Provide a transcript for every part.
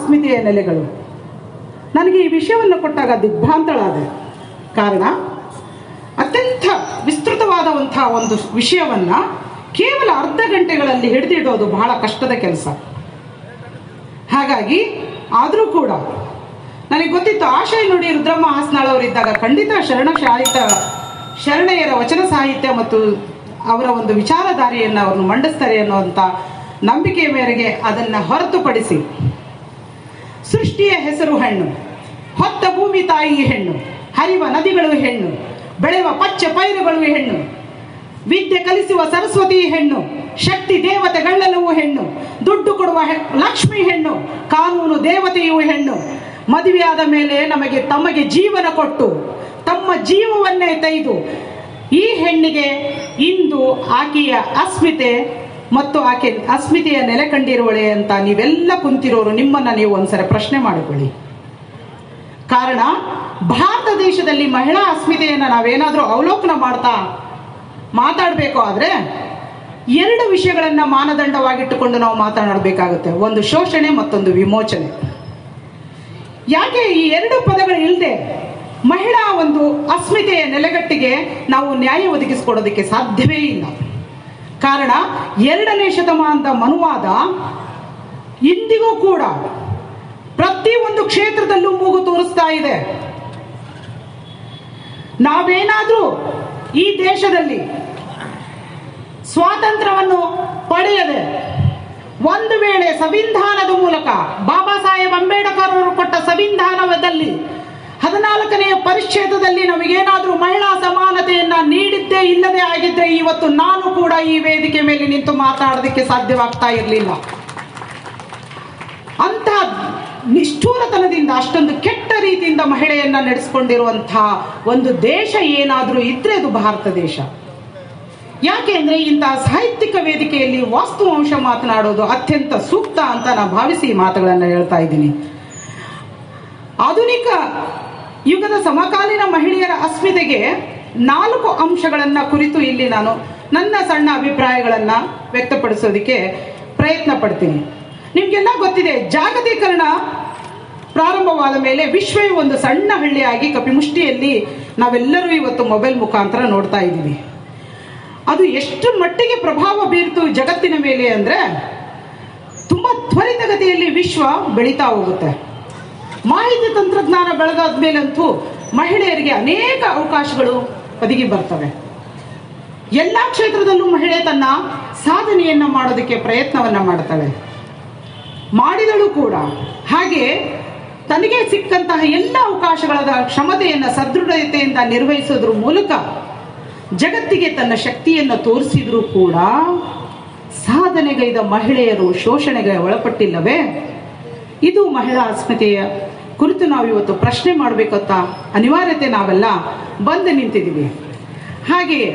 ಅಸ್ಮಿತೆಯ ನೆಲೆಗಳು ನನಗೆ ಈ ವಿಷಯವನ್ನು ಕೊಟ್ಟಾಗ ದಿಗ್ಭ್ರಾಂತಳಾದೆ ಕಾರಣ ಅತ್ಯಂತ ವಿಸ್ತೃತವಾದಂತಹ ಒಂದು ವಿಷಯವನ್ನ ಕೇವಲ ಅರ್ಧ ಗಂಟೆಗಳಲ್ಲಿ ಹಿಡಿದಿಡೋದು ಬಹಳ ಕಷ್ಟದ ಕೆಲಸ ಹಾಗಾಗಿ ಆದರೂ ಕೂಡ ನನಗೆ ಗೊತ್ತಿತ್ತು ಆಶಯ ನುಡಿ ರುದ್ರಮ್ಮ ಹಾಸನಾಳ್ ಅವರಿದ್ದಾಗ ಖಂಡಿತ ಶರಣ ಸಾಹಿತ್ಯ ಶರಣೆಯರ ವಚನ ಸಾಹಿತ್ಯ ಮತ್ತು ಅವರ ಒಂದು ವಿಚಾರಧಾರೆಯನ್ನು ಅವರು ಮಂಡಿಸ್ತಾರೆ ಅನ್ನುವಂಥ ನಂಬಿಕೆಯ ಮೇರೆಗೆ ಅದನ್ನು ಹೊರತುಪಡಿಸಿ ಸೃಷ್ಟಿಯ ಹೆಸರು ಹೆಣ್ಣು ಹೊತ್ತ ಭೂಮಿ ತಾಯಿ ಹೆಣ್ಣು ಹರಿವ ನದಿಗಳು ಹೆಣ್ಣು ಬೆಳೆಯುವ ಪಚ್ಚ ಪೈರುಗಳು ಹೆಣ್ಣು ವಿದ್ಯೆ ಕಲಿಸುವ ಸರಸ್ವತಿ ಹೆಣ್ಣು ಶಕ್ತಿ ದೇವತೆಗಳೆಲ್ಲವೂ ಹೆಣ್ಣು ದುಡ್ಡು ಕೊಡುವ ಹೆ- ಲಕ್ಷ್ಮಿ ಹೆಣ್ಣು ಕಾನೂನು ದೇವತೆಯೂ ಹೆಣ್ಣು ಮದುವೆಯಾದ ಮೇಲೆ ನಮಗೆ ತಮಗೆ ಜೀವನ ಕೊಟ್ಟು ತಮ್ಮ ಜೀವವನ್ನೇ ತೆಗೆದು ಈ ಹೆಣ್ಣಿಗೆ ಇಂದು ಆಕೆಯ ಅಸ್ಮಿತೆ ಮತ್ತು ಆಕೆ ಅಸ್ಮಿತೆಯ ನೆಲೆ ಕಂಡಿರುವಳೆ ಅಂತ ನೀವೆಲ್ಲ ಕುಂತಿರೋರು ನಿಮ್ಮನ್ನ ನೀವು ಒಂದ್ಸಲ ಪ್ರಶ್ನೆ ಮಾಡಿಕೊಳ್ಳಿ ಕಾರಣ ಭಾರತ ದೇಶದಲ್ಲಿ ಮಹಿಳಾ ಅಸ್ಮಿತೆಯನ್ನು ನಾವೇನಾದರೂ ಅವಲೋಕನ ಮಾಡ್ತಾ ಮಾತಾಡಬೇಕು ಆದರೆ ಎರಡು ವಿಷಯಗಳನ್ನ ಮಾನದಂಡವಾಗಿಟ್ಟುಕೊಂಡು ನಾವು ಮಾತನಾಡಬೇಕಾಗುತ್ತೆ ಒಂದು ಶೋಷಣೆ ಮತ್ತೊಂದು ವಿಮೋಚನೆ ಯಾಕೆ ಈ ಎರಡು ಪದಗಳು ಇಲ್ಲದೆ ಮಹಿಳಾ ಒಂದು ಅಸ್ಮಿತೆಯ ನೆಲೆಗಟ್ಟಿಗೆ ನಾವು ನ್ಯಾಯ ಒದಗಿಸಿಕೊಡೋದಕ್ಕೆ ಸಾಧ್ಯವೇ ಇಲ್ಲ ಕಾರಣ ಎರಡನೇ ಶತಮಾನದ ಮನುವಾದ ಇಂದಿಗೂ ಕೂಡ ಪ್ರತಿಯೊಂದು ಕ್ಷೇತ್ರದಲ್ಲೂ ಮೂಗು ತೋರಿಸ್ತಾ ಇದೆ ನಾವೇನಾದ್ರೂ ಈ ದೇಶದಲ್ಲಿ ಸ್ವಾತಂತ್ರ್ಯವನ್ನು ಪಡೆಯದೆ ಒಂದು ವೇಳೆ ಸಂವಿಧಾನದ ಮೂಲಕ ಬಾಬಾ ಸಾಹೇಬ್ ಅಂಬೇಡ್ಕರ್ ಅವರು ಕೊಟ್ಟ ಸಂವಿಧಾನದಲ್ಲಿ ಹದಿನಾಲ್ಕನೆಯ ಪರಿಚ್ಛೇದದಲ್ಲಿ ನಮಗೇನಾದ್ರೂ ಮಹಿಳಾ ಸಮಾನತೆಯನ್ನ ನೀಡಿದ್ದೇ ಇಲ್ಲದೆ ಆಗಿದ್ರೆ ಇವತ್ತು ನಾನು ಕೂಡ ಈ ವೇದಿಕೆ ಮೇಲೆ ನಿಂತು ಮಾತಾಡೋದಕ್ಕೆ ಸಾಧ್ಯವಾಗ್ತಾ ಇರಲಿಲ್ಲ ಅಂತ ನಿಷ್ಠೂರತನದಿಂದ ಅಷ್ಟೊಂದು ಕೆಟ್ಟ ರೀತಿಯಿಂದ ಮಹಿಳೆಯನ್ನ ನಡೆಸ್ಕೊಂಡಿರುವಂತಹ ಒಂದು ದೇಶ ಏನಾದರೂ ಇದ್ರೆ ಅದು ಭಾರತ ದೇಶ ಯಾಕೆಂದ್ರೆ ಇಂತಹ ಸಾಹಿತ್ಯಿಕ ವೇದಿಕೆಯಲ್ಲಿ ವಾಸ್ತವಾಂಶ ಮಾತನಾಡೋದು ಅತ್ಯಂತ ಸೂಕ್ತ ಅಂತ ನಾನು ಭಾವಿಸಿ ಈ ಮಾತುಗಳನ್ನು ಹೇಳ್ತಾ ಇದ್ದೀನಿ ಆಧುನಿಕ ಯುಗದ ಸಮಕಾಲೀನ ಮಹಿಳೆಯರ ಅಸ್ಮಿತೆಗೆ ನಾಲ್ಕು ಅಂಶಗಳನ್ನ ಕುರಿತು ಇಲ್ಲಿ ನಾನು ನನ್ನ ಸಣ್ಣ ಅಭಿಪ್ರಾಯಗಳನ್ನ ವ್ಯಕ್ತಪಡಿಸೋದಕ್ಕೆ ಪ್ರಯತ್ನ ಪಡ್ತೀನಿ ನಿಮ್ಗೆಲ್ಲ ಗೊತ್ತಿದೆ ಜಾಗತೀಕರಣ ಪ್ರಾರಂಭವಾದ ಮೇಲೆ ವಿಶ್ವವೇ ಒಂದು ಸಣ್ಣ ಹಳ್ಳಿಯಾಗಿ ಕಪಿಮುಷ್ಟಿಯಲ್ಲಿ ನಾವೆಲ್ಲರೂ ಇವತ್ತು ಮೊಬೈಲ್ ಮುಖಾಂತರ ನೋಡ್ತಾ ಇದ್ದೀವಿ ಅದು ಎಷ್ಟು ಮಟ್ಟಿಗೆ ಪ್ರಭಾವ ಬೀರ್ತು ಜಗತ್ತಿನ ಮೇಲೆ ಅಂದ್ರೆ ತುಂಬಾ ತ್ವರಿತಗತಿಯಲ್ಲಿ ವಿಶ್ವ ಬೆಳೀತಾ ಹೋಗುತ್ತೆ ಮಾಹಿತಿ ತಂತ್ರಜ್ಞಾನ ಬೆಳೆದಾದ ಮೇಲಂತೂ ಮಹಿಳೆಯರಿಗೆ ಅನೇಕ ಅವಕಾಶಗಳು ಒದಗಿ ಬರ್ತವೆ ಎಲ್ಲಾ ಕ್ಷೇತ್ರದಲ್ಲೂ ಮಹಿಳೆ ತನ್ನ ಸಾಧನೆಯನ್ನ ಮಾಡೋದಕ್ಕೆ ಪ್ರಯತ್ನವನ್ನ ಮಾಡ್ತಾಳೆ ಮಾಡಿದಳು ಕೂಡ ಹಾಗೆ ತನಗೆ ಸಿಕ್ಕಂತಹ ಎಲ್ಲ ಅವಕಾಶಗಳ ಕ್ಷಮತೆಯನ್ನ ಸದೃಢತೆಯಿಂದ ನಿರ್ವಹಿಸೋದ್ರ ಮೂಲಕ ಜಗತ್ತಿಗೆ ತನ್ನ ಶಕ್ತಿಯನ್ನು ತೋರಿಸಿದ್ರು ಕೂಡ ಸಾಧನೆಗೈದ ಮಹಿಳೆಯರು ಶೋಷಣೆಗೆ ಒಳಪಟ್ಟಿಲ್ಲವೇ ಇದು ಮಹಿಳಾ ಅಸ್ಮಿತೆಯ ಕುರಿತು ನಾವು ಇವತ್ತು ಪ್ರಶ್ನೆ ಮಾಡಬೇಕಂತ ಅನಿವಾರ್ಯತೆ ನಾವೆಲ್ಲ ಬಂದು ನಿಂತಿದ್ದೀವಿ ಹಾಗೆಯೇ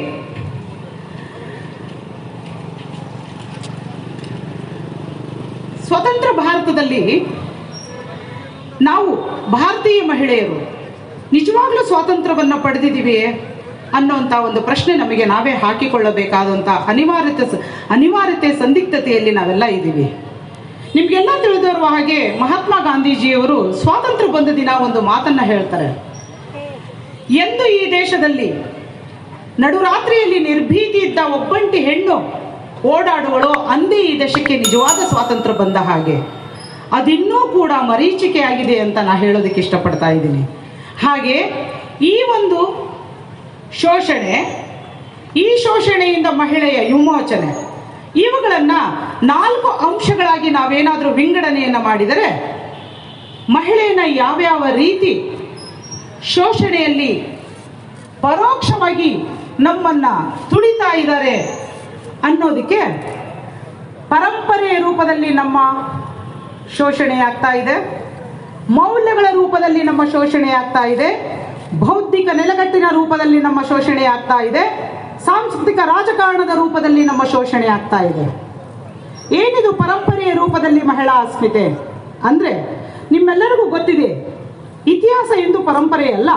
ಸ್ವತಂತ್ರ ಭಾರತದಲ್ಲಿ ನಾವು ಭಾರತೀಯ ಮಹಿಳೆಯರು ನಿಜವಾಗ್ಲೂ ಸ್ವಾತಂತ್ರ್ಯವನ್ನು ಪಡೆದಿದ್ದೀವಿ ಅನ್ನುವಂಥ ಒಂದು ಪ್ರಶ್ನೆ ನಮಗೆ ನಾವೇ ಹಾಕಿಕೊಳ್ಳಬೇಕಾದಂಥ ಅನಿವಾರ್ಯತೆ ಅನಿವಾರ್ಯತೆ ಸಂದಿಗ್ಧತೆಯಲ್ಲಿ ನಾವೆಲ್ಲ ಇದ್ದೀವಿ ನಿಮ್ಗೆಲ್ಲ ತಿಳಿದಿರುವ ಹಾಗೆ ಮಹಾತ್ಮ ಗಾಂಧೀಜಿಯವರು ಸ್ವಾತಂತ್ರ್ಯ ಬಂದ ದಿನ ಒಂದು ಮಾತನ್ನ ಹೇಳ್ತಾರೆ ಎಂದು ಈ ದೇಶದಲ್ಲಿ ನಡುರಾತ್ರಿಯಲ್ಲಿ ನಿರ್ಭೀತಿ ಇದ್ದ ಒಬ್ಬಂಟಿ ಹೆಣ್ಣು ಓಡಾಡುವಳೋ ಅಂದೇ ಈ ದೇಶಕ್ಕೆ ನಿಜವಾದ ಸ್ವಾತಂತ್ರ್ಯ ಬಂದ ಹಾಗೆ ಅದಿನ್ನೂ ಕೂಡ ಮರೀಚಿಕೆ ಆಗಿದೆ ಅಂತ ನಾ ಹೇಳೋದಕ್ಕೆ ಇಷ್ಟಪಡ್ತಾ ಇದ್ದೀನಿ ಹಾಗೆ ಈ ಒಂದು ಶೋಷಣೆ ಈ ಶೋಷಣೆಯಿಂದ ಮಹಿಳೆಯ ವಿಮೋಚನೆ ಇವುಗಳನ್ನ ನಾಲ್ಕು ಅಂಶಗಳಾಗಿ ನಾವೇನಾದರೂ ವಿಂಗಡಣೆಯನ್ನ ಮಾಡಿದರೆ ಮಹಿಳೆಯನ್ನ ಯಾವ್ಯಾವ ರೀತಿ ಶೋಷಣೆಯಲ್ಲಿ ಪರೋಕ್ಷವಾಗಿ ನಮ್ಮನ್ನ ತುಳಿತಾ ಇದ್ದಾರೆ ಅನ್ನೋದಕ್ಕೆ ಪರಂಪರೆಯ ರೂಪದಲ್ಲಿ ನಮ್ಮ ಶೋಷಣೆ ಆಗ್ತಾ ಇದೆ ಮೌಲ್ಯಗಳ ರೂಪದಲ್ಲಿ ನಮ್ಮ ಶೋಷಣೆ ಆಗ್ತಾ ಇದೆ ಬೌದ್ಧಿಕ ನೆಲೆಗಟ್ಟಿನ ರೂಪದಲ್ಲಿ ನಮ್ಮ ಶೋಷಣೆ ಆಗ್ತಾ ಇದೆ ಸಾಂಸ್ಕೃತಿಕ ರಾಜಕಾರಣದ ರೂಪದಲ್ಲಿ ನಮ್ಮ ಶೋಷಣೆ ಆಗ್ತಾ ಇದೆ ಏನಿದು ಪರಂಪರೆಯ ರೂಪದಲ್ಲಿ ಮಹಿಳಾ ಅಸ್ಮಿತೆ ಅಂದ್ರೆ ನಿಮ್ಮೆಲ್ಲರಿಗೂ ಗೊತ್ತಿದೆ ಇತಿಹಾಸ ಎಂದು ಪರಂಪರೆಯಲ್ಲ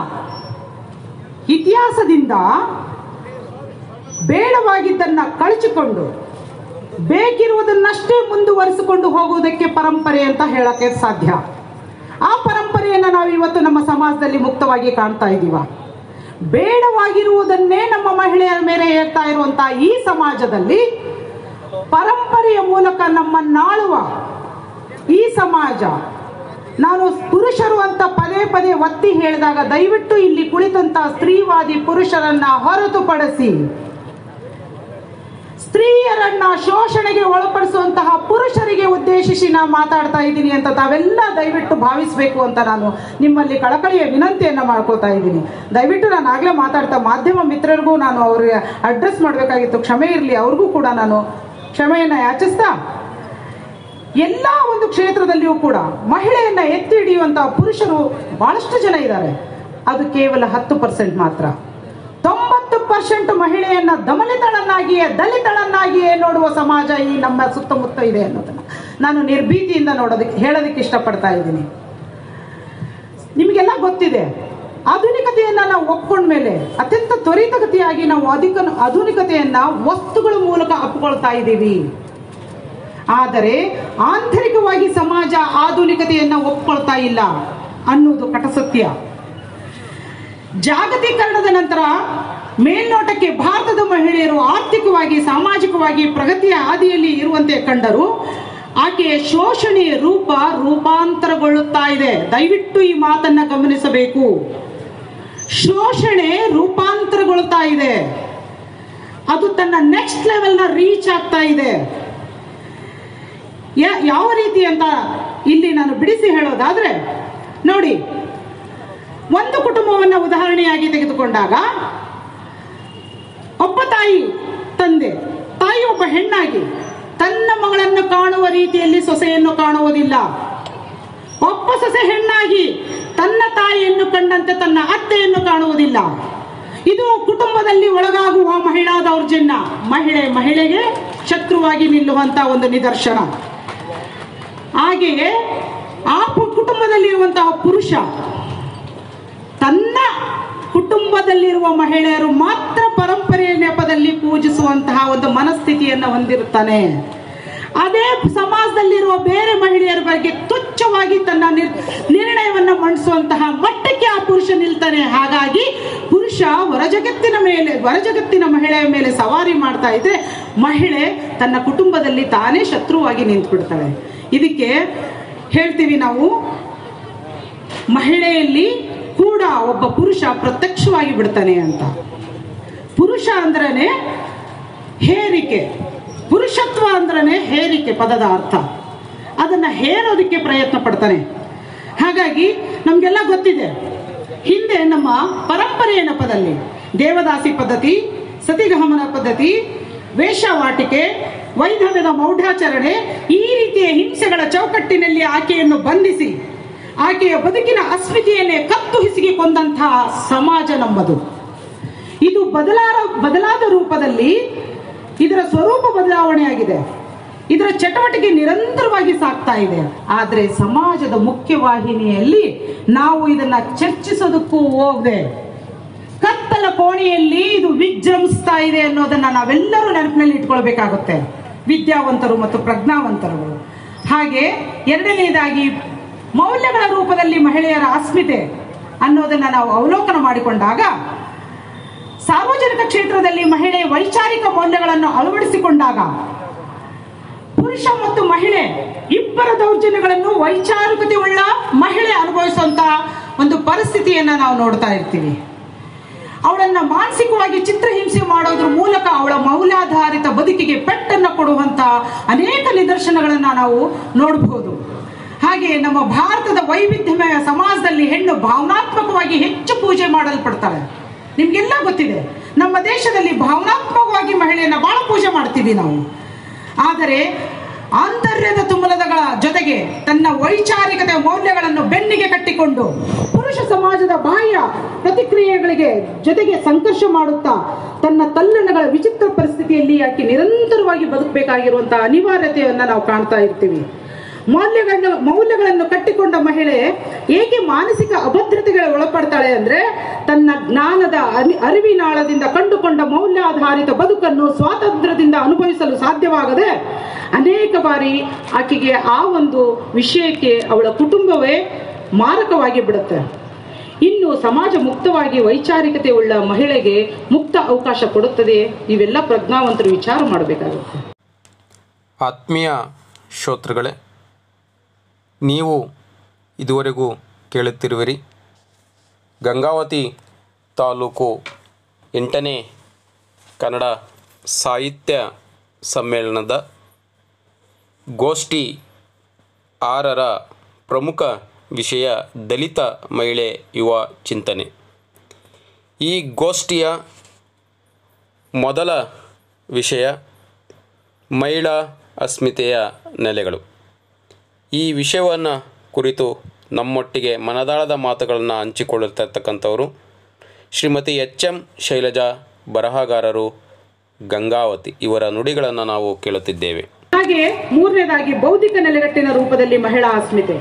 ಇತಿಹಾಸದಿಂದ ಬೇಡವಾಗಿದ್ದನ್ನ ಕಳಚಿಕೊಂಡು ಬೇಕಿರುವುದನ್ನಷ್ಟೇ ಮುಂದುವರಿಸಿಕೊಂಡು ಹೋಗುವುದಕ್ಕೆ ಪರಂಪರೆ ಅಂತ ಹೇಳಕ್ಕೆ ಸಾಧ್ಯ ಆ ಪರಂಪರೆಯನ್ನು ನಾವು ಇವತ್ತು ನಮ್ಮ ಸಮಾಜದಲ್ಲಿ ಮುಕ್ತವಾಗಿ ಕಾಣ್ತಾ ಇದ್ದೀವ ಬೇಡವಾಗಿರುವುದನ್ನೇ ನಮ್ಮ ಮಹಿಳೆಯರ ಮೇಲೆ ಹೇಳ್ತಾ ಇರುವಂತ ಈ ಸಮಾಜದಲ್ಲಿ ಪರಂಪರೆಯ ಮೂಲಕ ನಮ್ಮನ್ನಾಳುವ ಈ ಸಮಾಜ ನಾನು ಪುರುಷರು ಅಂತ ಪದೇ ಪದೇ ಒತ್ತಿ ಹೇಳಿದಾಗ ದಯವಿಟ್ಟು ಇಲ್ಲಿ ಕುಳಿತಂತ ಸ್ತ್ರೀವಾದಿ ಪುರುಷರನ್ನ ಹೊರತುಪಡಿಸಿ ಸ್ತ್ರೀಯರನ್ನ ಶೋಷಣೆಗೆ ಒಳಪಡಿಸುವಂತಹ ಪುರುಷರಿಗೆ ಉದ್ದೇಶಿಸಿ ನಾನು ಮಾತಾಡ್ತಾ ಇದ್ದೀನಿ ಅಂತ ತಾವೆಲ್ಲ ದಯವಿಟ್ಟು ಭಾವಿಸಬೇಕು ಅಂತ ನಾನು ನಿಮ್ಮಲ್ಲಿ ಕಳಕಳಿಯ ವಿನಂತಿಯನ್ನ ಮಾಡ್ಕೋತಾ ಇದ್ದೀನಿ ದಯವಿಟ್ಟು ನಾನು ಆಗ್ಲೇ ಮಾತಾಡ್ತಾ ಮಾಧ್ಯಮ ಮಿತ್ರರಿಗೂ ನಾನು ಅವ್ರಿಗೆ ಅಡ್ರೆಸ್ ಮಾಡಬೇಕಾಗಿತ್ತು ಕ್ಷಮೆ ಇರಲಿ ಅವ್ರಿಗೂ ಕೂಡ ನಾನು ಕ್ಷಮೆಯನ್ನ ಯಾಚಿಸ್ತಾ ಎಲ್ಲ ಒಂದು ಕ್ಷೇತ್ರದಲ್ಲಿಯೂ ಕೂಡ ಮಹಿಳೆಯನ್ನ ಎತ್ತಿ ಹಿಡಿಯುವಂತಹ ಪುರುಷರು ಬಹಳಷ್ಟು ಜನ ಇದ್ದಾರೆ ಅದು ಕೇವಲ ಹತ್ತು ಪರ್ಸೆಂಟ್ ಮಾತ್ರ ತೊಂಬತ್ತು ಪರ್ಸೆಂಟ್ ಮಹಿಳೆಯನ್ನ ದಮನಿತಳನ್ನಾಗಿಯೇ ದಲಿತಳನ್ನಾಗಿಯೇ ನೋಡುವ ಸಮಾಜ ಈ ನಮ್ಮ ಸುತ್ತಮುತ್ತ ಇದೆ ಅನ್ನೋದನ್ನ ನಾನು ನಿರ್ಭೀತಿಯಿಂದ ನೋಡೋದಕ್ಕೆ ಹೇಳೋದಕ್ಕೆ ಇಷ್ಟಪಡ್ತಾ ಇದ್ದೀನಿ ನಿಮಗೆಲ್ಲ ಗೊತ್ತಿದೆ ಆಧುನಿಕತೆಯನ್ನ ನಾವು ಒಪ್ಕೊಂಡ್ಮೇಲೆ ಅತ್ಯಂತ ತ್ವರಿತಗತಿಯಾಗಿ ನಾವು ಅಧಿಕ ಆಧುನಿಕತೆಯನ್ನ ವಸ್ತುಗಳ ಮೂಲಕ ಅಪ್ಕೊಳ್ತಾ ಇದ್ದೀವಿ ಆದರೆ ಆಂತರಿಕವಾಗಿ ಸಮಾಜ ಆಧುನಿಕತೆಯನ್ನ ಒಪ್ಕೊಳ್ತಾ ಇಲ್ಲ ಅನ್ನೋದು ಕಟಸತ್ಯ ಜಾಗತೀಕರಣದ ನಂತರ ಮೇಲ್ನೋಟಕ್ಕೆ ಭಾರತದ ಮಹಿಳೆಯರು ಆರ್ಥಿಕವಾಗಿ ಸಾಮಾಜಿಕವಾಗಿ ಪ್ರಗತಿಯ ಹಾದಿಯಲ್ಲಿ ಇರುವಂತೆ ಕಂಡರು ಆಕೆಯ ಶೋಷಣೆಯ ರೂಪ ರೂಪಾಂತರಗೊಳ್ಳುತ್ತಾ ಇದೆ ದಯವಿಟ್ಟು ಈ ಮಾತನ್ನ ಗಮನಿಸಬೇಕು ಶೋಷಣೆ ರೂಪಾಂತರಗೊಳ್ಳುತ್ತಾ ಇದೆ ಅದು ತನ್ನ ನೆಕ್ಸ್ಟ್ ಲೆವೆಲ್ನ ರೀಚ್ ಆಗ್ತಾ ಇದೆ ಯಾ- ಯಾವ ರೀತಿ ಅಂತ ಇಲ್ಲಿ ನಾನು ಬಿಡಿಸಿ ಹೇಳೋದಾದ್ರೆ ನೋಡಿ ಒಂದು ಕುಟುಂಬವನ್ನ ಉದಾಹರಣೆಯಾಗಿ ತೆಗೆದುಕೊಂಡಾಗ ಒಬ್ಬ ತಾಯಿ ತಂದೆ ತಾಯಿ ಒಬ್ಬ ಹೆಣ್ಣಾಗಿ ತನ್ನ ಮಗಳನ್ನು ಕಾಣುವ ರೀತಿಯಲ್ಲಿ ಸೊಸೆಯನ್ನು ಕಾಣುವುದಿಲ್ಲ ಒಬ್ಬ ಸೊಸೆ ಹೆಣ್ಣಾಗಿ ತನ್ನ ತಾಯಿಯನ್ನು ಕಂಡಂತೆ ತನ್ನ ಅತ್ತೆಯನ್ನು ಕಾಣುವುದಿಲ್ಲ ಇದು ಕುಟುಂಬದಲ್ಲಿ ಒಳಗಾಗುವ ಮಹಿಳಾ ದೌರ್ಜನ್ಯ ಮಹಿಳೆ ಮಹಿಳೆಗೆ ಶತ್ರುವಾಗಿ ನಿಲ್ಲುವಂತ ಒಂದು ನಿದರ್ಶನ ಹಾಗೆಯೇ ಆ ಪು- ಕುಟುಂಬದಲ್ಲಿರುವಂತಹ ಪುರುಷ ತನ್ನ ಕುಟುಂಬದಲ್ಲಿರುವ ಮಹಿಳೆಯರು ಮಾತ್ರ ಪರಂಪರೆಯ ನೆಪದಲ್ಲಿ ಪೂಜಿಸುವಂತಹ ಒಂದು ಮನಸ್ಥಿತಿಯನ್ನು ಹೊಂದಿರುತ್ತಾನೆ ಅದೇ ಸಮಾಜದಲ್ಲಿರುವ ಬೇರೆ ಮಹಿಳೆಯರ ಬಗ್ಗೆ ತುಚ್ಛವಾಗಿ ತನ್ನ ನಿರ್- ನಿರ್ಣಯವನ್ನ ಮಂಡಿಸುವಂತಹ ಮಟ್ಟಕ್ಕೆ ಆ ಪುರುಷ ನಿಲ್ತಾನೆ ಹಾಗಾಗಿ ಪುರುಷ ಹೊರಜಗತ್ತಿನ ಮೇಲೆ ಹೊರಜಗತ್ತಿನ ಮಹಿಳೆಯ ಮೇಲೆ ಸವಾರಿ ಮಾಡ್ತಾ ಇದ್ರೆ ಮಹಿಳೆ ತನ್ನ ಕುಟುಂಬದಲ್ಲಿ ತಾನೇ ಶತ್ರುವಾಗಿ ನಿಂತ್ಬಿಡ್ತಾಳೆ ಇದಕ್ಕೆ ಹೇಳ್ತೀವಿ ನಾವು ಮಹಿಳೆಯಲ್ಲಿ ಕೂಡ ಒಬ್ಬ ಪುರುಷ ಪ್ರತ್ಯಕ್ಷವಾಗಿ ಬಿಡ್ತಾನೆ ಅಂತ ಪುರುಷ ಅಂದ್ರನೆ ಹೇರಿಕೆ ಪುರುಷತ್ವ ಅಂದ್ರನೆ ಹೇರಿಕೆ ಪದದ ಅರ್ಥ ಅದನ್ನ ಹೇರೋದಕ್ಕೆ ಪ್ರಯತ್ನ ಪಡ್ತಾನೆ ಹಾಗಾಗಿ ನಮ್ಗೆಲ್ಲ ಗೊತ್ತಿದೆ ಹಿಂದೆ ನಮ್ಮ ಪರಂಪರೆಯ ನೆಪದಲ್ಲಿ ದೇವದಾಸಿ ಪದ್ಧತಿ ಸತಿಗಮನ ಪದ್ಧತಿ ವೇಷವಾಟಿಕೆ ವೈಧವ್ಯದ ಮೌಢಾಚರಣೆ ಈ ರೀತಿಯ ಹಿಂಸೆಗಳ ಚೌಕಟ್ಟಿನಲ್ಲಿ ಆಕೆಯನ್ನು ಬಂಧಿಸಿ ಆಕೆಯ ಬದುಕಿನ ಅಸ್ಮಿತೆಯನ್ನೇ ಕತ್ತು ಹಿಸಿಗೆ ಕೊಂದಂತಹ ಸಮಾಜ ನಮ್ಮದು ಇದು ಬದಲಾದ ಬದಲಾದ ರೂಪದಲ್ಲಿ ಇದರ ಸ್ವರೂಪ ಬದಲಾವಣೆ ಆಗಿದೆ ಇದರ ಚಟುವಟಿಕೆ ನಿರಂತರವಾಗಿ ಸಾಗ್ತಾ ಇದೆ ಆದ್ರೆ ಸಮಾಜದ ಮುಖ್ಯವಾಹಿನಿಯಲ್ಲಿ ನಾವು ಇದನ್ನ ಚರ್ಚಿಸೋದಕ್ಕೂ ಹೋಗದೆ ಕತ್ತಲ ಕೋಣೆಯಲ್ಲಿ ಇದು ವಿಜೃಂಭಿಸ್ತಾ ಇದೆ ಅನ್ನೋದನ್ನ ನಾವೆಲ್ಲರೂ ನೆನಪಿನಲ್ಲಿ ಇಟ್ಕೊಳ್ಬೇಕಾಗುತ್ತೆ ವಿದ್ಯಾವಂತರು ಮತ್ತು ಪ್ರಜ್ಞಾವಂತರುಗಳು ಹಾಗೆ ಎರಡನೆಯದಾಗಿ ಮೌಲ್ಯಗಳ ರೂಪದಲ್ಲಿ ಮಹಿಳೆಯರ ಅಸ್ಮಿತೆ ಅನ್ನೋದನ್ನ ನಾವು ಅವಲೋಕನ ಮಾಡಿಕೊಂಡಾಗ ಸಾರ್ವಜನಿಕ ಕ್ಷೇತ್ರದಲ್ಲಿ ಮಹಿಳೆ ವೈಚಾರಿಕ ಮೌಲ್ಯಗಳನ್ನು ಅಳವಡಿಸಿಕೊಂಡಾಗ ಪುರುಷ ಮತ್ತು ಮಹಿಳೆ ಇಬ್ಬರ ದೌರ್ಜನ್ಯಗಳನ್ನು ವೈಚಾರಿಕತೆ ಉಳ್ಳ ಮಹಿಳೆ ಅನುಭವಿಸುವಂತ ಒಂದು ಪರಿಸ್ಥಿತಿಯನ್ನ ನಾವು ನೋಡ್ತಾ ಇರ್ತೀವಿ ಅವಳನ್ನ ಮಾನಸಿಕವಾಗಿ ಚಿತ್ರಹಿಂಸೆ ಮಾಡೋದ್ರ ಮೂಲಕ ಅವಳ ಮೌಲ್ಯಾಧಾರಿತ ಬದುಕಿಗೆ ಪೆಟ್ಟನ್ನು ಕೊಡುವಂತ ಅನೇಕ ನಿದರ್ಶನಗಳನ್ನ ನಾವು ನೋಡಬಹುದು ಹಾಗೆ ನಮ್ಮ ಭಾರತದ ವೈವಿಧ್ಯಮಯ ಸಮಾಜದಲ್ಲಿ ಹೆಣ್ಣು ಭಾವನಾತ್ಮಕವಾಗಿ ಹೆಚ್ಚು ಪೂಜೆ ಮಾಡಲ್ಪಡ್ತಾಳೆ ನಿಮ್ಗೆಲ್ಲ ಗೊತ್ತಿದೆ ನಮ್ಮ ದೇಶದಲ್ಲಿ ಭಾವನಾತ್ಮಕವಾಗಿ ಮಹಿಳೆಯನ್ನ ಬಹಳ ಪೂಜೆ ಮಾಡ್ತೀವಿ ನಾವು ಆದರೆ ಆಂತರ್ಯದ ತುಮಲದಗಳ ಜೊತೆಗೆ ತನ್ನ ವೈಚಾರಿಕತೆ ಮೌಲ್ಯಗಳನ್ನು ಬೆನ್ನಿಗೆ ಕಟ್ಟಿಕೊಂಡು ಪುರುಷ ಸಮಾಜದ ಬಾಹ್ಯ ಪ್ರತಿಕ್ರಿಯೆಗಳಿಗೆ ಜೊತೆಗೆ ಸಂಘರ್ಷ ಮಾಡುತ್ತಾ ತನ್ನ ತಲ್ಲಣಗಳ ವಿಚಿತ್ರ ಪರಿಸ್ಥಿತಿಯಲ್ಲಿ ಆಕೆ ನಿರಂತರವಾಗಿ ಬದುಕಬೇಕಾಗಿರುವಂತಹ ಅನಿವಾರ್ಯತೆಯನ್ನ ನಾವು ಕಾಣ್ತಾ ಇರ್ತೀವಿ ಮೌಲ್ಯಗಳನ್ನು ಮೌಲ್ಯಗಳನ್ನು ಕಟ್ಟಿಕೊಂಡ ಮಹಿಳೆ ಏಕೆ ಮಾನಸಿಕ ಅಭದ್ರತೆಗೆ ಒಳಪಡ ಮಾಡ್ತಾಳೆ ಅಂದ್ರೆ ತನ್ನ ಜ್ಞಾನದ ಅರಿ- ಅರಿವಿನಾಳದಿಂದ ಕಂಡುಕೊಂಡ ಮೌಲ್ಯಾಧಾರಿತ ಬದುಕನ್ನು ಸ್ವಾತಂತ್ರ್ಯದಿಂದ ಅನುಭವಿಸಲು ಸಾಧ್ಯವಾಗದೆ ಅನೇಕ ಬಾರಿ ಆಕೆಗೆ ಆ ಒಂದು ವಿಷಯಕ್ಕೆ ಅವಳ ಕುಟುಂಬವೇ ಮಾರಕವಾಗಿ ಬಿಡುತ್ತೆ ಇನ್ನು ಸಮಾಜ ಮುಕ್ತವಾಗಿ ವೈಚಾರಿಕತೆ ಉಳ್ಳ ಮಹಿಳೆಗೆ ಮುಕ್ತ ಅವಕಾಶ ಕೊಡುತ್ತದೆ ಇವೆಲ್ಲ ಪ್ರಜ್ಞಾವಂತರು ವಿಚಾರ ಮಾಡಬೇಕಾಗುತ್ತೆ ಆತ್ಮೀಯ ಶ್ರೋತೃಗಳೇ ನೀವು ಇದುವರೆಗೂ ಕೇಳುತ್ತಿರುವಿರಿ ಗಂಗಾವತಿ ತಾಲೂಕು ಎಂಟನೇ ಕನ್ನಡ ಸಾಹಿತ್ಯ ಸಮ್ಮೇಳನದ ಗೋಷ್ಠಿ ಆರರ ಪ್ರಮುಖ ವಿಷಯ ದಲಿತ ಮಹಿಳೆ ಯುವ ಚಿಂತನೆ ಈ ಗೋಷ್ಠಿಯ ಮೊದಲ ವಿಷಯ ಮಹಿಳಾ ಅಸ್ಮಿತೆಯ ನೆಲೆಗಳು ಈ ವಿಷಯವನ್ನು ಕುರಿತು ನಮ್ಮೊಟ್ಟಿಗೆ ಮನದಾಳದ ಮಾತುಗಳನ್ನು ಹಂಚಿಕೊಳ್ಳುತ್ತಿರ್ತಕ್ಕಂಥವರು ಶ್ರೀಮತಿ ಎಚ್ ಎಂ ಶೈಲಜಾ ಬರಹಗಾರರು ಗಂಗಾವತಿ ಇವರ ನುಡಿಗಳನ್ನು ನಾವು ಕೇಳುತ್ತಿದ್ದೇವೆ ಹಾಗೆ ಮೂರನೇದಾಗಿ ಬೌದ್ಧಿಕ ನೆಲೆಗಟ್ಟಿನ ರೂಪದಲ್ಲಿ ಮಹಿಳಾ ಅಸ್ಮಿತೆ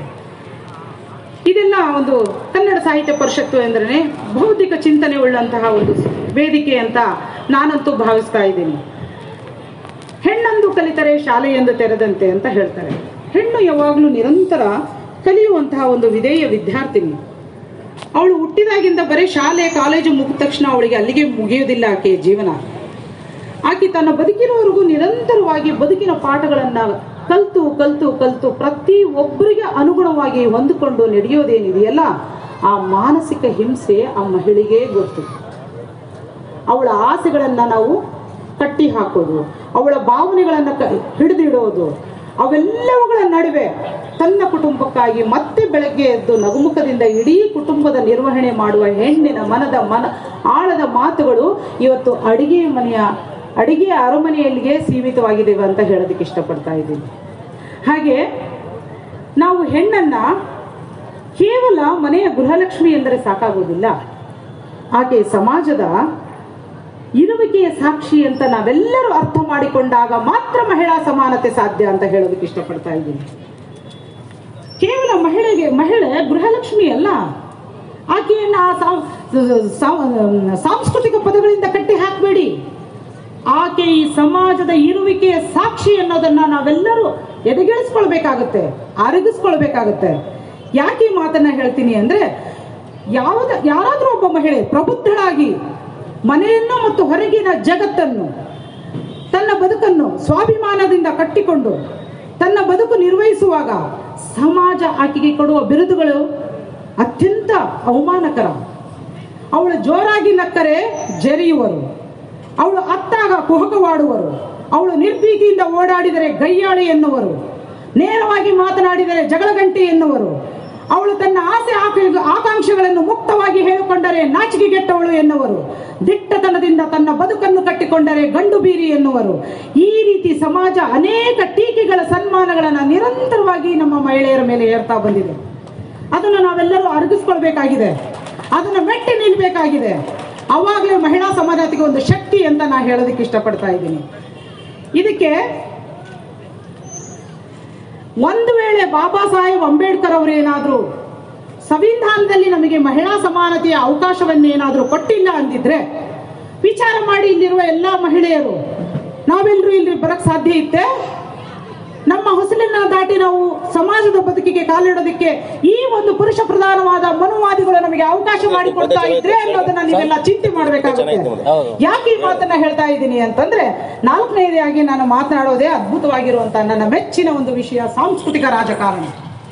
ಇದೆಲ್ಲ ಒಂದು ಕನ್ನಡ ಸಾಹಿತ್ಯ ಪರಿಷತ್ತು ಎಂದ್ರೆ ಬೌದ್ಧಿಕ ಚಿಂತನೆ ಉಳ್ಳಂತಹ ಒಂದು ವೇದಿಕೆ ಅಂತ ನಾನಂತೂ ಭಾವಿಸ್ತಾ ಇದ್ದೀನಿ ಹೆಣ್ಣಂದು ಕಲಿತರೆ ಶಾಲೆಯೆಂದು ತೆರೆದಂತೆ ಅಂತ ಹೇಳ್ತಾರೆ ಹೆಣ್ಣು ಯಾವಾಗಲೂ ನಿರಂತರ ಕಲಿಯುವಂತಹ ಒಂದು ವಿಧೇಯ ವಿದ್ಯಾರ್ಥಿನಿ ಅವಳು ಹುಟ್ಟಿದಾಗಿಂದ ಬರೀ ಶಾಲೆ ಕಾಲೇಜು ಮುಗಿದ ತಕ್ಷಣ ಅವಳಿಗೆ ಅಲ್ಲಿಗೆ ಮುಗಿಯುವುದಿಲ್ಲ ಆಕೆಯ ಜೀವನ ಆಕೆ ತನ್ನ ಬದುಕಿನವರೆಗೂ ನಿರಂತರವಾಗಿ ಬದುಕಿನ ಪಾಠಗಳನ್ನ ಕಲ್ತು ಕಲ್ತು ಕಲ್ತು ಪ್ರತಿ ಒಬ್ಬರಿಗೆ ಅನುಗುಣವಾಗಿ ಹೊಂದಿಕೊಂಡು ನಡೆಯೋದೇನಿದೆಯಲ್ಲ ಆ ಮಾನಸಿಕ ಹಿಂಸೆ ಆ ಮಹಿಳೆಗೆ ಗೊತ್ತು ಅವಳ ಆಸೆಗಳನ್ನ ನಾವು ಕಟ್ಟಿ ಹಾಕೋದು ಅವಳ ಭಾವನೆಗಳನ್ನ ಕ- ಹಿಡಿದಿಡೋದು ಅವೆಲ್ಲವುಗಳ ನಡುವೆ ತನ್ನ ಕುಟುಂಬಕ್ಕಾಗಿ ಮತ್ತೆ ಬೆಳಗ್ಗೆ ಎದ್ದು ನಗುಮುಖದಿಂದ ಇಡೀ ಕುಟುಂಬದ ನಿರ್ವಹಣೆ ಮಾಡುವ ಹೆಣ್ಣಿನ ಮನದ ಮನ ಆಳದ ಮಾತುಗಳು ಇವತ್ತು ಅಡಿಗೆ ಮನೆಯ ಅಡಿಗೆ ಅರಮನೆಯಲ್ಲಿಗೆ ಸೀಮಿತವಾಗಿದ್ದೇವೆ ಅಂತ ಹೇಳೋದಕ್ಕೆ ಇಷ್ಟಪಡ್ತಾ ಇದ್ದೀನಿ ಹಾಗೆ ನಾವು ಹೆಣ್ಣನ್ನ ಕೇವಲ ಮನೆಯ ಗೃಹಲಕ್ಷ್ಮಿ ಎಂದರೆ ಸಾಕಾಗೋದಿಲ್ಲ ಆಕೆ ಸಮಾಜದ ಇರುವಿಕೆಯ ಸಾಕ್ಷಿ ಅಂತ ನಾವೆಲ್ಲರೂ ಅರ್ಥ ಮಾಡಿಕೊಂಡಾಗ ಮಾತ್ರ ಮಹಿಳಾ ಸಮಾನತೆ ಸಾಧ್ಯ ಅಂತ ಹೇಳೋದಕ್ಕೆ ಇಷ್ಟಪಡ್ತಾ ಇದ್ದೀನಿ ಕೇವಲ ಮಹಿಳೆಗೆ ಮಹಿಳೆ ಗೃಹಲಕ್ಷ್ಮಿ ಅಲ್ಲ ಆಕೆಯನ್ನ ಆ ಸಾಂ- ಸಾ- ಸಾಂಸ್ಕೃತಿಕ ಪದಗಳಿಂದ ಕಟ್ಟಿ ಹಾಕಬೇಡಿ ಆಕೆ ಈ ಸಮಾಜದ ಇರುವಿಕೆಯ ಸಾಕ್ಷಿ ಅನ್ನೋದನ್ನ ನಾವೆಲ್ಲರೂ ಎದೆಗೆಳಿಸ್ಕೊಳ್ಬೇಕಾಗತ್ತೆ ಅರಗಿಸ್ಕೊಳ್ಬೇಕಾಗತ್ತೆ ಯಾಕೆ ಈ ಮಾತನ್ನ ಹೇಳ್ತೀನಿ ಅಂದ್ರೆ ಯಾವ್ದ ಯಾರಾದ್ರೂ ಒಬ್ಬ ಮಹಿಳೆ ಪ್ರಬುದ್ಧಳಾಗಿ ಮನೆಯನ್ನು ಮತ್ತು ಹೊರಗಿನ ಜಗತ್ತನ್ನು ತನ್ನ ಬದುಕನ್ನು ಸ್ವಾಭಿಮಾನದಿಂದ ಕಟ್ಟಿಕೊಂಡು ತನ್ನ ಬದುಕು ನಿರ್ವಹಿಸುವಾಗ ಸಮಾಜ ಆಕೆಗೆ ಕೊಡುವ ಬಿರುದುಗಳು ಅತ್ಯಂತ ಅವಮಾನಕರ ಅವಳು ಜೋರಾಗಿ ನಕ್ಕರೆ ಜರಿಯುವರು ಅವಳು ಅತ್ತಾಗ ಕುಹಕವಾಡುವರು ಅವಳು ನಿರ್ಭೀತಿಯಿಂದ ಓಡಾಡಿದರೆ ಗಯ್ಯಾಳಿ ಎನ್ನುವರು ನೇರವಾಗಿ ಮಾತನಾಡಿದರೆ ಜಗಳಗಂಟೆ ಎನ್ನುವರು ಅವಳು ತನ್ನ ಆಸೆ ಆಕ- ಆಕಾಂಕ್ಷೆಗಳನ್ನು ಮುಕ್ತವಾಗಿ ಹೇಳಿಕೊಂಡರೆ ನಾಚಿಕೆಗೆಟ್ಟವಳು ಎನ್ನುವರು ದಿಟ್ಟತನದಿಂದ ತನ್ನ ಬದುಕನ್ನು ಕಟ್ಟಿಕೊಂಡರೆ ಗಂಡು ಬೀರಿ ಎನ್ನುವರು ಈ ರೀತಿ ಸಮಾಜ ಅನೇಕ ಟೀಕೆಗಳ ಸನ್ಮಾನಗಳನ್ನು ನಿರಂತರವಾಗಿ ನಮ್ಮ ಮಹಿಳೆಯರ ಮೇಲೆ ಏರ್ತಾ ಬಂದಿದೆ ಅದನ್ನು ನಾವೆಲ್ಲರೂ ಅರಗಿಸ್ಕೊಳ್ಬೇಕಾಗಿದೆ ಅದನ್ನು ಮೆಟ್ಟಿ ನಿಲ್ಬೇಕಾಗಿದೆ ಅವಾಗಲೇ ಮಹಿಳಾ ಸಮಾನತೆಗೆ ಒಂದು ಶಕ್ತಿ ಅಂತ ನಾ ಹೇಳೋದಕ್ಕೆ ಇಷ್ಟಪಡ್ತಾ ಇದ್ದೀನಿ ಇದಕ್ಕೆ ಒಂದು ವೇಳೆ ಬಾಬಾ ಸಾಹೇಬ್ ಅಂಬೇಡ್ಕರ್ ಅವರು ಏನಾದರೂ ಸಂವಿಧಾನದಲ್ಲಿ ನಮಗೆ ಮಹಿಳಾ ಸಮಾನತೆಯ ಅವಕಾಶವನ್ನೇನಾದರೂ ಕೊಟ್ಟಿಲ್ಲ ಅಂದಿದ್ರೆ ವಿಚಾರ ಮಾಡಿ ಇಲ್ಲಿರುವ ಎಲ್ಲ ಮಹಿಳೆಯರು ನಾವೆಲ್ಲರೂ ಇಲ್ಲಿ ಬರಕ್ ಸಾಧ್ಯ ಇತ್ತೆ ನಮ್ಮ ಹೊಸಲನ್ನ ದಾಟಿ ನಾವು ಸಮಾಜದ ಬದುಕಿಗೆ ಕಾಲಿಡೋದಕ್ಕೆ ಈ ಒಂದು ಪುರುಷ ಪ್ರಧಾನವಾದ ಮನುವಾದಿಗಳು ನಮಗೆ ಅವಕಾಶ ಮಾಡಿಕೊಡ್ತಾ ಇದ್ರೆ ಅನ್ನೋದನ್ನ ನೀವೆಲ್ಲ ಚಿಂತೆ ಮಾಡಬೇಕಾಗುತ್ತೆ ಯಾಕೆ ಈ ಮಾತನ್ನ ಹೇಳ್ತಾ ಇದ್ದೀನಿ ಅಂತಂದ್ರೆ ನಾಲ್ಕನೇದಾಗಿ ನಾನು ಮಾತನಾಡೋದೇ ಅದ್ಭುತವಾಗಿರುವಂತಹ ನನ್ನ ಮೆಚ್ಚಿನ ಒಂದು ವಿಷಯ ಸಾಂಸ್ಕೃತಿಕ ರಾಜಕಾರಣ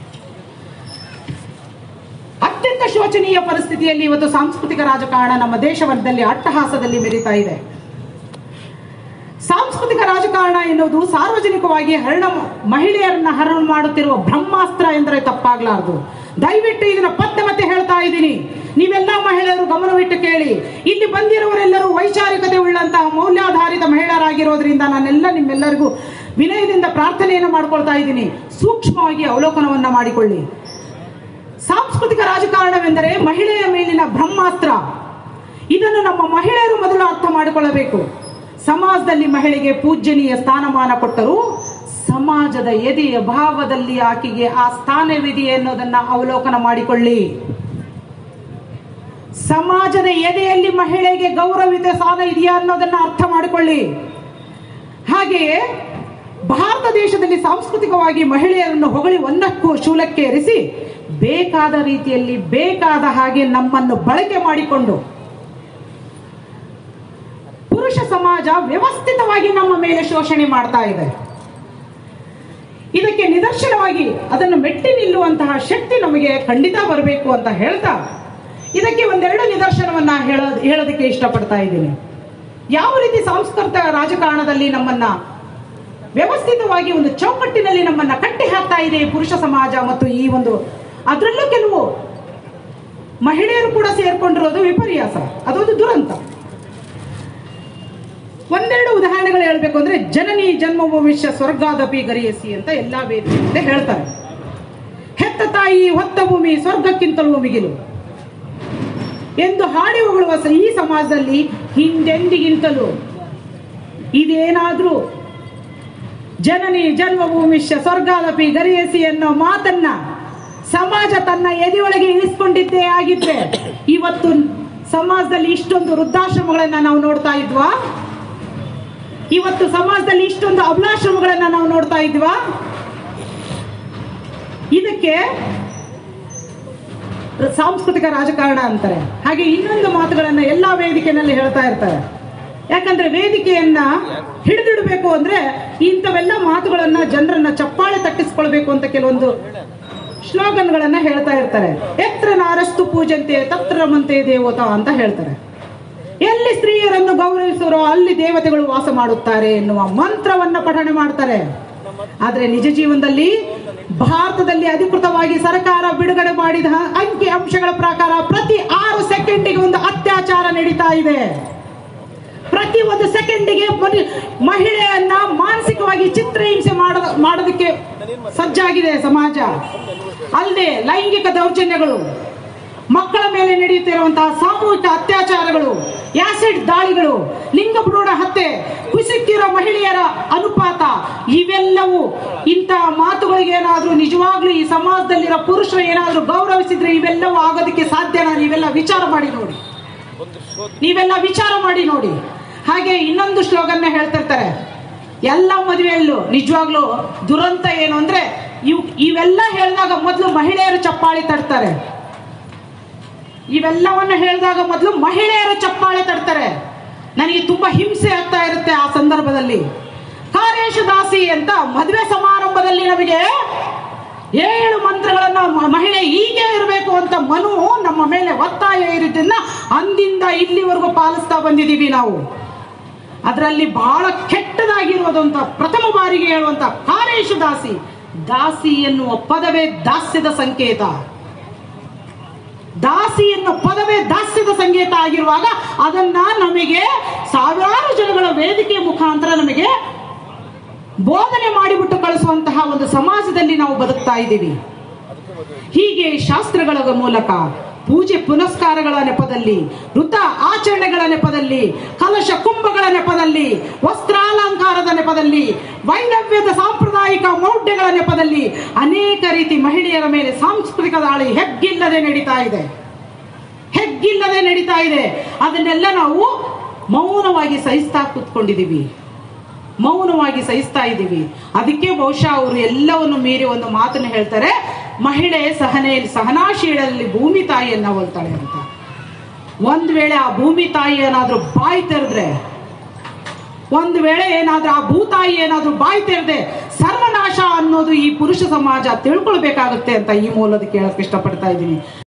ಅತ್ಯಂತ ಶೋಚನೀಯ ಪರಿಸ್ಥಿತಿಯಲ್ಲಿ ಇವತ್ತು ಸಾಂಸ್ಕೃತಿಕ ರಾಜಕಾರಣ ನಮ್ಮ ದೇಶದಲ್ಲಿ ಅಟ್ಟಹಾಸದಲ್ಲಿ ಮೆರಿತಾ ಇದೆ ಸಾಂಸ್ಕೃತಿಕ ರಾಜಕಾರಣ ಎನ್ನುವುದು ಸಾರ್ವಜನಿಕವಾಗಿ ಹರಣ ಮಹಿಳೆಯರನ್ನ ಹರಣ ಮಾಡುತ್ತಿರುವ ಬ್ರಹ್ಮಾಸ್ತ್ರ ಎಂದರೆ ತಪ್ಪಾಗ್ಲಾರ್ದು ದಯವಿಟ್ಟು ಇದನ್ನ ಪತ್ತೆ ಮತ್ತೆ ಹೇಳ್ತಾ ಇದ್ದೀನಿ ನೀವೆಲ್ಲ ಮಹಿಳೆಯರು ಗಮನವಿಟ್ಟು ಕೇಳಿ ಇಲ್ಲಿ ಬಂದಿರುವವರೆಲ್ಲರೂ ವೈಚಾರಿಕತೆ ಉಳ್ಳಂತಹ ಮೌಲ್ಯಾಧಾರಿತ ಮಹಿಳೆಯರಾಗಿರೋದ್ರಿಂದ ನಾನೆಲ್ಲ ನಿಮ್ಮೆಲ್ಲರಿಗೂ ವಿನಯದಿಂದ ಪ್ರಾರ್ಥನೆಯನ್ನು ಮಾಡ್ಕೊಳ್ತಾ ಇದ್ದೀನಿ ಸೂಕ್ಷ್ಮವಾಗಿ ಅವಲೋಕನವನ್ನ ಮಾಡಿಕೊಳ್ಳಿ ಸಾಂಸ್ಕೃತಿಕ ರಾಜಕಾರಣವೆಂದರೆ ಮಹಿಳೆಯ ಮೇಲಿನ ಬ್ರಹ್ಮಾಸ್ತ್ರ ಇದನ್ನು ನಮ್ಮ ಮಹಿಳೆಯರು ಮೊದಲು ಅರ್ಥ ಮಾಡಿಕೊಳ್ಳಬೇಕು ಸಮಾಜದಲ್ಲಿ ಮಹಿಳೆಗೆ ಪೂಜ್ಯನೀಯ ಸ್ಥಾನಮಾನ ಕೊಟ್ಟರು ಸಮಾಜದ ಎದೆಯ ಭಾವದಲ್ಲಿ ಆಕೆಗೆ ಆ ಸ್ಥಾನವಿದೆ ಅನ್ನೋದನ್ನ ಅವಲೋಕನ ಮಾಡಿಕೊಳ್ಳಿ ಸಮಾಜದ ಎದೆಯಲ್ಲಿ ಮಹಿಳೆಗೆ ಗೌರವಿತ ಸ್ಥಾನ ಇದೆಯಾ ಅನ್ನೋದನ್ನ ಅರ್ಥ ಮಾಡಿಕೊಳ್ಳಿ ಹಾಗೆಯೇ ಭಾರತ ದೇಶದಲ್ಲಿ ಸಾಂಸ್ಕೃತಿಕವಾಗಿ ಮಹಿಳೆಯರನ್ನು ಹೊಗಳಿ ಒಂದಕ್ಕೂ ಶೂಲಕ್ಕೆ ಏರಿಸಿ ಬೇಕಾದ ರೀತಿಯಲ್ಲಿ ಬೇಕಾದ ಹಾಗೆ ನಮ್ಮನ್ನು ಬಳಕೆ ಮಾಡಿಕೊಂಡು ಪುರುಷ ಸಮಾಜ ವ್ಯವಸ್ಥಿತವಾಗಿ ನಮ್ಮ ಮೇಲೆ ಶೋಷಣೆ ಮಾಡ್ತಾ ಇದೆ ಇದಕ್ಕೆ ನಿದರ್ಶನವಾಗಿ ಅದನ್ನು ಮೆಟ್ಟಿ ನಿಲ್ಲುವಂತಹ ಶಕ್ತಿ ನಮಗೆ ಖಂಡಿತ ಬರಬೇಕು ಅಂತ ಹೇಳ್ತಾ ಇದಕ್ಕೆ ಒಂದೆರಡು ನಿದರ್ಶನವನ್ನ ಹೇಳೋದ್ ಹೇಳೋದಕ್ಕೆ ಇಷ್ಟಪಡ್ತಾ ಇದ್ದೀನಿ ಯಾವ ರೀತಿ ಸಾಂಸ್ಕೃತಿಕ ರಾಜಕಾರಣದಲ್ಲಿ ನಮ್ಮನ್ನ ವ್ಯವಸ್ಥಿತವಾಗಿ ಒಂದು ಚೌಕಟ್ಟಿನಲ್ಲಿ ನಮ್ಮನ್ನ ಕಟ್ಟಿ ಹಾಕ್ತಾ ಇದೆ ಈ ಪುರುಷ ಸಮಾಜ ಮತ್ತು ಈ ಒಂದು ಅದರಲ್ಲೂ ಕೆಲವು ಮಹಿಳೆಯರು ಕೂಡ ಸೇರ್ಕೊಂಡಿರೋದು ವಿಪರ್ಯಾಸ ಅದೊಂದು ದುರಂತ ಒಂದೆರಡು ಉದಾಹರಣೆಗಳು ಹೇಳ್ಬೇಕು ಅಂದ್ರೆ ಜನನಿ ಜನ್ಮ ಭವಿಷ್ಯ ಸ್ವರ್ಗಾದಪಿ ಗರಿಯಸಿ ಅಂತ ಎಲ್ಲಾ ವೇದಿಕೆ ಹೇಳ್ತಾರೆ ಹೆತ್ತ ತಾಯಿ ಹೊತ್ತ ಭೂಮಿ ಸ್ವರ್ಗಕ್ಕಿಂತಲೂ ಮಿಗಿಲು ಎಂದು ಹಾಡಿ ಹೊಗಳುವ ಸ- ಈ ಸಮಾಜದಲ್ಲಿ ಹಿಂದೆಂದಿಗಿಂತಲೂ ಇದೇನಾದ್ರೂ ಜನನಿ ಜನ್ಮಭೂಮಿಷ್ಯ ಸ್ವರ್ಗಾದಪಿ ಗರಿಯಸಿ ಅನ್ನೋ ಮಾತನ್ನ ಸಮಾಜ ತನ್ನ ಎದೆಯೊಳಗೆ ಇಳಿಸ್ಕೊಂಡಿದ್ದೇ ಆಗಿದ್ರೆ ಇವತ್ತು ಸಮಾಜದಲ್ಲಿ ಇಷ್ಟೊಂದು ವೃದ್ಧಾಶ್ರಮಗಳನ್ನ ನಾವು ನೋಡ್ತಾ ಇದ್ವಾ ಇವತ್ತು ಸಮಾಜದಲ್ಲಿ ಇಷ್ಟೊಂದು ಅಭಿಲಾಶ್ರಮಗಳನ್ನ ನಾವು ನೋಡ್ತಾ ಇದ್ವಾ ಇದಕ್ಕೆ ಸಾಂಸ್ಕೃತಿಕ ರಾಜಕಾರಣ ಅಂತಾರೆ ಹಾಗೆ ಇನ್ನೊಂದು ಮಾತುಗಳನ್ನ ಎಲ್ಲಾ ವೇದಿಕೆಯಲ್ಲಿ ಹೇಳ್ತಾ ಇರ್ತಾರೆ ಯಾಕಂದ್ರೆ ವೇದಿಕೆಯನ್ನ ಹಿಡಿದಿಡಬೇಕು ಅಂದ್ರೆ ಇಂಥವೆಲ್ಲ ಮಾತುಗಳನ್ನ ಜನರನ್ನ ಚಪ್ಪಾಳೆ ತಟ್ಟಿಸ್ಕೊಳ್ಬೇಕು ಅಂತ ಕೆಲವೊಂದು ಶ್ಲೋಗನ್ಗಳನ್ನ ಹೇಳ್ತಾ ಇರ್ತಾರೆ ಎತ್ರ ನಾರಸ್ತು ಪೂಜಂತೆ ತತ್ರ ರಮಂತೆ ದೇವತಾ ಅಂತ ಹೇಳ್ತಾರೆ ಎಲ್ಲಿ ಸ್ತ್ರೀಯರನ್ನು ಗೌರವಿಸುವರೋ ಅಲ್ಲಿ ದೇವತೆಗಳು ವಾಸ ಮಾಡುತ್ತಾರೆ ಎನ್ನುವ ಮಂತ್ರವನ್ನ ಪಠಣೆ ಮಾಡ್ತಾರೆ ಆದ್ರೆ ನಿಜ ಜೀವನದಲ್ಲಿ ಭಾರತದಲ್ಲಿ ಅಧಿಕೃತವಾಗಿ ಸರ್ಕಾರ ಬಿಡುಗಡೆ ಮಾಡಿದ ಅಂಕಿ ಅಂಶಗಳ ಪ್ರಕಾರ ಪ್ರತಿ ಆರು ಸೆಕೆಂಡಿಗೆ ಒಂದು ಅತ್ಯಾಚಾರ ನಡೀತಾ ಇದೆ ಪ್ರತಿ ಒಂದು ಸೆಕೆಂಡಿಗೆ ಮನಿ- ಮಹಿಳೆಯನ್ನ ಮಾನಸಿಕವಾಗಿ ಚಿತ್ರಹಿಂಸೆ ಮಾಡೋದ ಮಾಡೋದಕ್ಕೆ ಸಜ್ಜಾಗಿದೆ ಸಮಾಜ ಅಲ್ಲದೆ ಲೈಂಗಿಕ ದೌರ್ಜನ್ಯಗಳು ಮಕ್ಕಳ ಮೇಲೆ ನಡೆಯುತ್ತಿರುವಂತಹ ಸಾಮೂಹಿಕ ಅತ್ಯಾಚಾರಗಳು ಆಸಿಡ್ ದಾಳಿಗಳು ಲಿಂಗ ಭ್ರೂಣ ಹತ್ಯೆ ಕುಸಿತಿರೋ ಮಹಿಳೆಯರ ಅನುಪಾತ ಇವೆಲ್ಲವೂ ಇಂತಹ ಮಾತುಗಳಿಗೆ ಏನಾದ್ರೂ ನಿಜವಾಗ್ಲೂ ಈ ಸಮಾಜದಲ್ಲಿರೋ ಪುರುಷರು ಏನಾದ್ರೂ ಗೌರವಿಸಿದ್ರೆ ಇವೆಲ್ಲವೂ ಆಗೋದಕ್ಕೆ ಸಾಧ್ಯನಾ ನೀವೆಲ್ಲ ವಿಚಾರ ಮಾಡಿ ನೋಡಿ ನೀವೆಲ್ಲ ವಿಚಾರ ಮಾಡಿ ನೋಡಿ ಹಾಗೆ ಇನ್ನೊಂದು ಶ್ಲೋಗನ್ನ ಹೇಳ್ತಿರ್ತಾರೆ ಎಲ್ಲ ಮದುವೆಯಲ್ಲೂ ನಿಜವಾಗ್ಲೂ ದುರಂತ ಏನು ಅಂದ್ರೆ ಇವ್ ಇವೆಲ್ಲ ಹೇಳಿದಾಗ ಮೊದಲು ಮಹಿಳೆಯರು ಚಪ್ಪಾಳಿ ತಡ್ತಾರೆ ಇವೆಲ್ಲವನ್ನ ಹೇಳಿದಾಗ ಮೊದಲು ಮಹಿಳೆಯರು ಚಪ್ಪಾಳೆ ತಡ್ತಾರೆ ನನಗೆ ತುಂಬಾ ಹಿಂಸೆ ಆಗ್ತಾ ಇರುತ್ತೆ ಆ ಸಂದರ್ಭದಲ್ಲಿ ಕಾರೇಶ ದಾಸಿ ಅಂತ ಮದುವೆ ಸಮಾರಂಭದಲ್ಲಿ ನಮಗೆ ಏಳು ಮಂತ್ರಗಳನ್ನ ಮ- ಮಹಿಳೆ ಹೀಗೆ ಇರಬೇಕು ಅಂತ ಮನು ನಮ್ಮ ಮೇಲೆ ಒತ್ತಾಯ ಇರಿದ್ದನ್ನ ಅಂದಿಂದ ಇಲ್ಲಿವರೆಗೂ ಪಾಲಿಸ್ತಾ ಬಂದಿದ್ದೀವಿ ನಾವು ಅದರಲ್ಲಿ ಬಹಳ ಕೆಟ್ಟದಾಗಿರುವುದು ಅಂತ ಪ್ರಥಮ ಬಾರಿಗೆ ಹೇಳುವಂತ ಕಾರೇಶ ದಾಸಿ ದಾಸಿ ಎನ್ನುವ ಪದವೇ ದಾಸ್ಯದ ಸಂಕೇತ ದಾಸಿ ಎನ್ನುವ ಪದವೇ ದಾಸ್ಯದ ಸಂಕೇತ ಆಗಿರುವಾಗ ಅದನ್ನ ನಮಗೆ ಸಾವಿರಾರು ಜನಗಳ ವೇದಿಕೆ ಮುಖಾಂತರ ನಮಗೆ ಬೋಧನೆ ಮಾಡಿಬಿಟ್ಟು ಕಳಿಸುವಂತಹ ಒಂದು ಸಮಾಜದಲ್ಲಿ ನಾವು ಬದುಕ್ತಾ ಇದ್ದೀವಿ ಹೀಗೆ ಶಾಸ್ತ್ರಗಳ ಮೂಲಕ ಪೂಜೆ ಪುನಸ್ಕಾರಗಳ ನೆಪದಲ್ಲಿ ವೃತ ಆಚರಣೆಗಳ ನೆಪದಲ್ಲಿ ಕಲಶ ಕುಂಭಗಳ ನೆಪದಲ್ಲಿ ವಸ್ತ್ರಾಲಂಕಾರದ ನೆಪದಲ್ಲಿ ವೈನವ್ಯದ ಸಾಂಪ್ರದಾಯಿಕ ಮೌಢ್ಯಗಳ ನೆಪದಲ್ಲಿ ಅನೇಕ ರೀತಿ ಮಹಿಳೆಯರ ಮೇಲೆ ಸಾಂಸ್ಕೃತಿಕ ದಾಳಿ ಹೆಗ್ಗಿಲ್ಲದೆ ನಡೀತಾ ಇದೆ ಹೆಗ್ಗಿಲ್ಲದೆ ನಡೀತಾ ಇದೆ ಅದನ್ನೆಲ್ಲ ನಾವು ಮೌನವಾಗಿ ಸಹಿಸ್ತಾ ಕೂತ್ಕೊಂಡಿದ್ದೀವಿ ಮೌನವಾಗಿ ಸಹಿಸ್ತಾ ಇದ್ದೀವಿ ಅದಕ್ಕೆ ಬಹುಶಃ ಅವರು ಎಲ್ಲವನ್ನು ಮೀರಿ ಒಂದು ಮಾತನ್ನು ಹೇಳ್ತಾರೆ ಮಹಿಳೆ ಸಹನೆ ಸಹನಾಶೀಲಲ್ಲಿ ಭೂಮಿ ತಾಯಿಯನ್ನ ಹೋಲ್ತಾಳೆ ಅಂತ ಒಂದ್ ವೇಳೆ ಆ ಭೂಮಿ ತಾಯಿ ಏನಾದ್ರೂ ಬಾಯಿ ತೆರೆದ್ರೆ ಒಂದ್ ವೇಳೆ ಏನಾದ್ರೂ ಆ ಭೂತಾಯಿ ಏನಾದ್ರೂ ಬಾಯಿ ತೆರೆದೆ ಸರ್ವನಾಶ ಅನ್ನೋದು ಈ ಪುರುಷ ಸಮಾಜ ತಿಳ್ಕೊಳ್ಬೇಕಾಗುತ್ತೆ ಅಂತ ಈ ಮೂಲದ ಕೇಳಕ್ ಇಷ್ಟಪಡ್ತಾ ಇದ್ದೀನಿ